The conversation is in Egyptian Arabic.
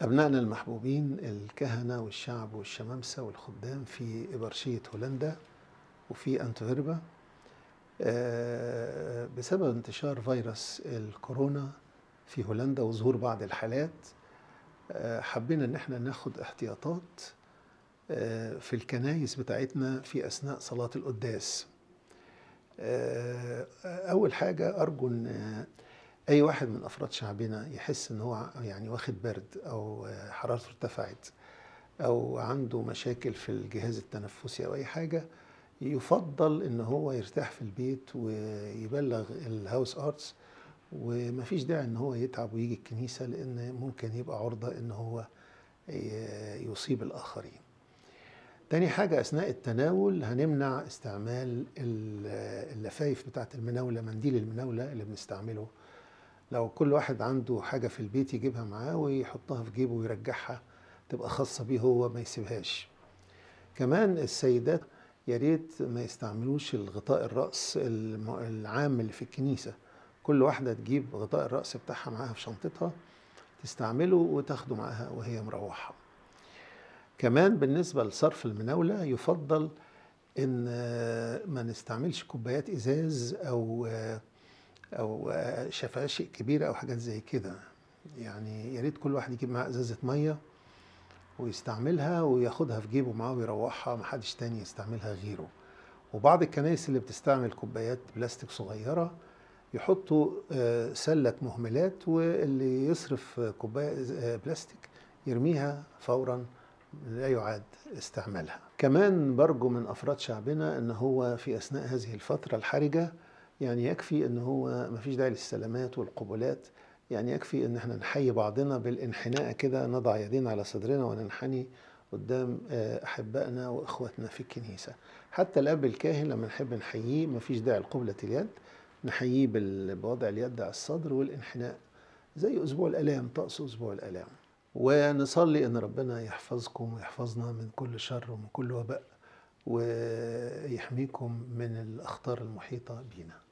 أبنائنا المحبوبين الكهنة والشعب والشمامسة والخدام في إبرشية هولندا وفي أنتفيربا آه، بسبب انتشار فيروس الكورونا في هولندا وظهور بعض الحالات آه، حبينا ان احنا ناخد احتياطات آه، في الكنايس بتاعتنا في اثناء صلاه القداس اول حاجه ارجو ان اي واحد من افراد شعبنا يحس ان هو يعني واخد برد او حرارته ارتفعت او عنده مشاكل في الجهاز التنفسي او اي حاجه يفضل ان هو يرتاح في البيت ويبلغ الهاوس ارتس ومفيش داعي ان هو يتعب ويجي الكنيسه لان ممكن يبقى عرضه ان هو يصيب الاخرين تاني حاجة أثناء التناول هنمنع استعمال اللفايف بتاعة المناولة منديل المناولة اللي بنستعمله لو كل واحد عنده حاجة في البيت يجيبها معاه ويحطها في جيبه ويرجعها تبقى خاصة بيه هو ما يسيبهاش كمان السيدات يا ريت ما يستعملوش الغطاء الرأس العام اللي في الكنيسة كل واحدة تجيب غطاء الرأس بتاعها معاها في شنطتها تستعمله وتاخده معاها وهي مروحة كمان بالنسبة لصرف المناولة يفضل ان ما نستعملش كوبايات ازاز او او شفاشق كبيره او حاجات زي كده يعني يا ريت كل واحد يجيب معاه ازازه ميه ويستعملها وياخدها في جيبه معاه ويروحها محدش تاني يستعملها غيره وبعض الكنائس اللي بتستعمل كوبايات بلاستيك صغيره يحطوا سله مهملات واللي يصرف كوبايه بلاستيك يرميها فورا لا يعاد استعمالها كمان برجو من افراد شعبنا ان هو في اثناء هذه الفتره الحرجه يعني يكفي ان هو ما فيش داعي للسلامات والقبلات يعني يكفي ان احنا نحيي بعضنا بالانحناء كده نضع يدينا على صدرنا وننحني قدام احبائنا واخواتنا في الكنيسه حتى الاب الكاهن لما نحب نحييه ما فيش داعي لقبله اليد نحييه بوضع اليد على الصدر والانحناء زي اسبوع الالام طقس اسبوع الالام ونصلي ان ربنا يحفظكم ويحفظنا من كل شر ومن كل وباء ويحميكم من الاخطار المحيطه بينا